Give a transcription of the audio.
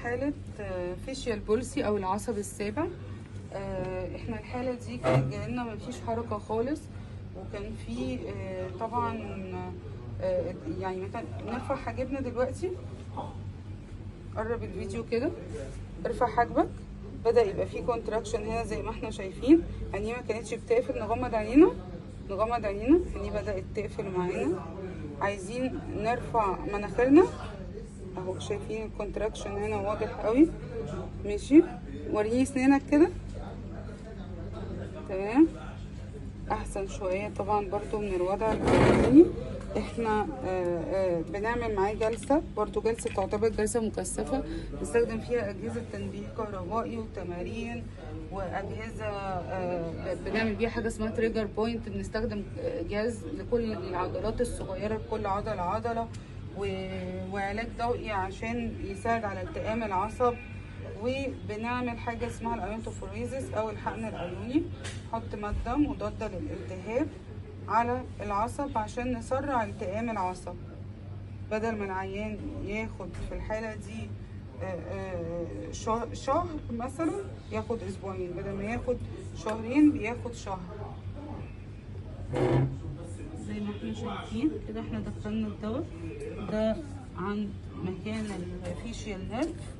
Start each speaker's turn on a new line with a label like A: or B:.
A: حالة فيشيال بولسي أو العصب السابع آه، احنا الحالة دي كانت جايلنا مفيش حركة خالص وكان في آه، طبعا آه، يعني مثلا نرفع حاجبنا دلوقتي قرب الفيديو كده ارفع حاجبك بدأ يبقى فيه كونتراكشن هنا زي ما احنا شايفين عينيه ما كانتش بتقفل نغمض عينينا نغمض عينينا عينيه بدأت تقفل معانا عايزين نرفع مناخيرنا اهو شايفين الكونتراكشن هنا واضح قوي ماشي وريني سنانك كده تمام احسن شويه طبعا برضو من الوضع الاولاني احنا آه آه بنعمل معاه جلسه برضو جلسه تعتبر جلسه مكثفه بنستخدم فيها اجهزه تنبيه كهربائي وتمارين واجهزه آه بنعمل بيها حاجه اسمها تريجر بوينت بنستخدم جهاز لكل العضلات الصغيره لكل عضله عضله وعلاج ضوئي عشان يساعد على التئام العصب وبنعمل حاجة اسمها الايونتوفوريزيس او الحقن الايوني نحط مادة مضادة للالتهاب على العصب عشان نسرع التئام العصب بدل ما العيان ياخد في الحالة دي شهر مثلا ياخد اسبوعين بدل ما ياخد شهرين بياخد شهر زي ما احنا شايفين كده احنا دخلنا الدواء ده عند مكان الفيشيال نيرف